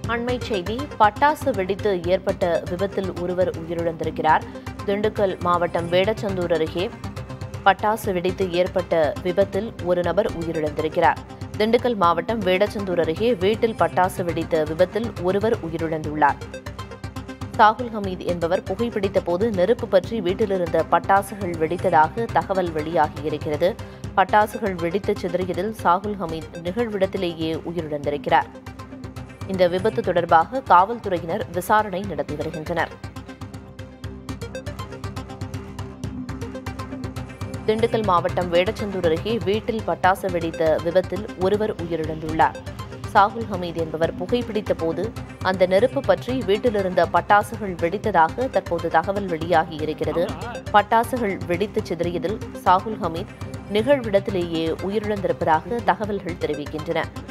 அண்மை செய்தி பட்டாசு வெடித்து ஏற்பட்ட விபத்தில் ஒருவர் உயிரிழந்திருக்கிறார் திண்டுக்கல் மாவட்டம் வேடச்சந்தூர் அருகே பட்டாசு வெடித்து ஏற்பட்ட விபத்தில் ஒரு நபர் உயிரிழந்திருக்கிறார் திண்டுக்கல் மாவட்டம் வேடச்சந்தூர் அருகே வீட்டில் பட்டாசு வெடித்த விபத்தில் ஒருவர் உயிரிழந்துள்ளார் சாகுல் ஹமீத் என்பவர் புகைப்பிடித்த போது நெருப்பு பற்றி வீட்டிலிருந்த பட்டாசுகள் வெடித்ததாக தகவல் வெளியாகியிருக்கிறது பட்டாசுகள் வெடித்து சிதறியதில் சாகுல் ஹமீத் நிகழ்விடத்திலேயே உயிரிழந்திருக்கிறார் இந்த விபத்து தொடர்பாக காவல்துறையினர் விசாரணை நடத்தி வருகின்றனர் திண்டுக்கல் மாவட்டம் வேடச்சந்தூர் அருகே வீட்டில் பட்டாசு வெடித்த விபத்தில் ஒருவர் உயிரிழந்துள்ளார் சாகுல் ஹமீத் என்பவர் புகைப்பிடித்த போது அந்த நெருப்பு பற்றி வீட்டிலிருந்த பட்டாசுகள் வெடித்ததாக தற்போது தகவல் வெளியாகி இருக்கிறது பட்டாசுகள் வெடித்து சிதறியதில் சாகுல் ஹமீத் நிகழ்விடத்திலேயே உயிரிழந்திருப்பதாக தகவல்கள் தெரிவிக்கின்றன